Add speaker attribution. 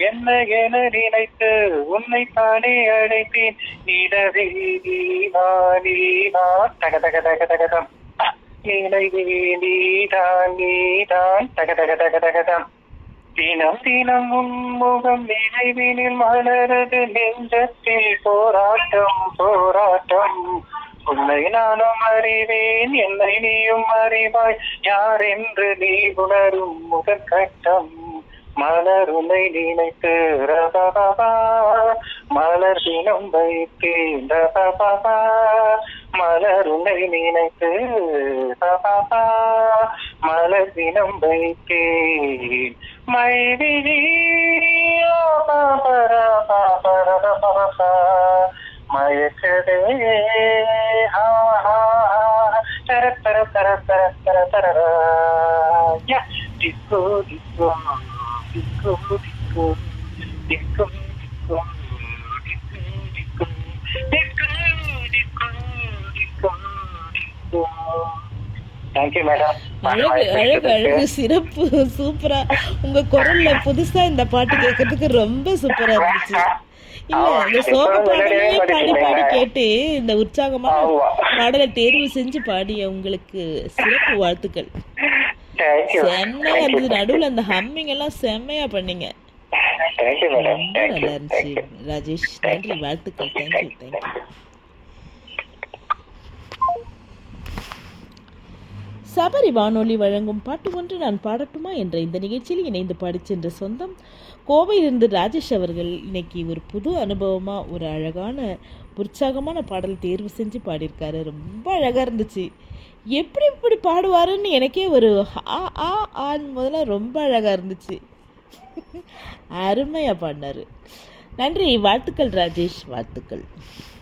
Speaker 1: என்ன என நினைத்து உன்னை தானே அழைத்தேன் நிலவே நீனா நீனா தக தக தக தகதம் நினைவே நீதான் நீதான் தக தக தக தகதம் தினம் தினம் உன்முகம் நினைவினில் மலரது நெஞ்சத்தில் போராட்டம் போராட்டம் உன்னை நானும் அறிவேன் என்னை நீயும் அறிவாய் யார் என்று நீ உணரும் முதற்கட்டம் மலர் உன்னை நினைத்து ரபபா மலர் தினம் வைத்தேன் ரபபா மலர் உன்னை நினைத்து ரபபா மலர் தினம் வைத்தேன் மைவிழியோ பாபரா பாபரா பாபா மயக்கதே ஹா ஹா ஹா தர தர தர தர தர தரரா யா disco disco disco disco disco disco disco disco disco disco disco thank you madam
Speaker 2: அழகு அழகு அழகு சிறப்பு சூப்பரா உங்க குரல்ல புதுசா இந்த பாட்டு கேட்கறதுக்கு ரொம்ப சூப்பரா இருந்துச்சு இல்ல இந்த சோக பாடலையே பாடி பாடி கேட்டு இந்த உற்சாகமான
Speaker 1: ஆமா.
Speaker 2: பாடலை தேர்வு செஞ்சு பாடிய உங்களுக்கு சிறப்பு வாழ்த்துக்கள்
Speaker 1: தேங்க்யூ
Speaker 2: செம்மையா இருந்தது நடுவுல அந்த ஹம்மிங் எல்லாம் செம்மையா பண்ணீங்க
Speaker 1: தேங்க்யூ மேடம்
Speaker 2: ரொம்ப
Speaker 1: தேங்க்யூ
Speaker 2: நல்லா இருந்துச்சு ராஜேஷ் நன்றி வாழ்த்துக்கள் தேங்க்யூ தேங்க்யூ சபரி வானொலி வழங்கும் பாட்டு ஒன்று நான் பாடட்டுமா என்ற இந்த நிகழ்ச்சியில் இணைந்து பாடிச் சென்ற சொந்தம் கோவையிலிருந்து ராஜேஷ் அவர்கள் இன்னைக்கு ஒரு புது அனுபவமாக ஒரு அழகான உற்சாகமான பாடல் தேர்வு செஞ்சு பாடியிருக்காரு ரொம்ப அழகாக இருந்துச்சு எப்படி இப்படி பாடுவாருன்னு எனக்கே ஒரு ஆ ஆ ஆன் முதல்ல ரொம்ப அழகாக இருந்துச்சு அருமையாக பாடினாரு நன்றி வாழ்த்துக்கள் ராஜேஷ் வாழ்த்துக்கள்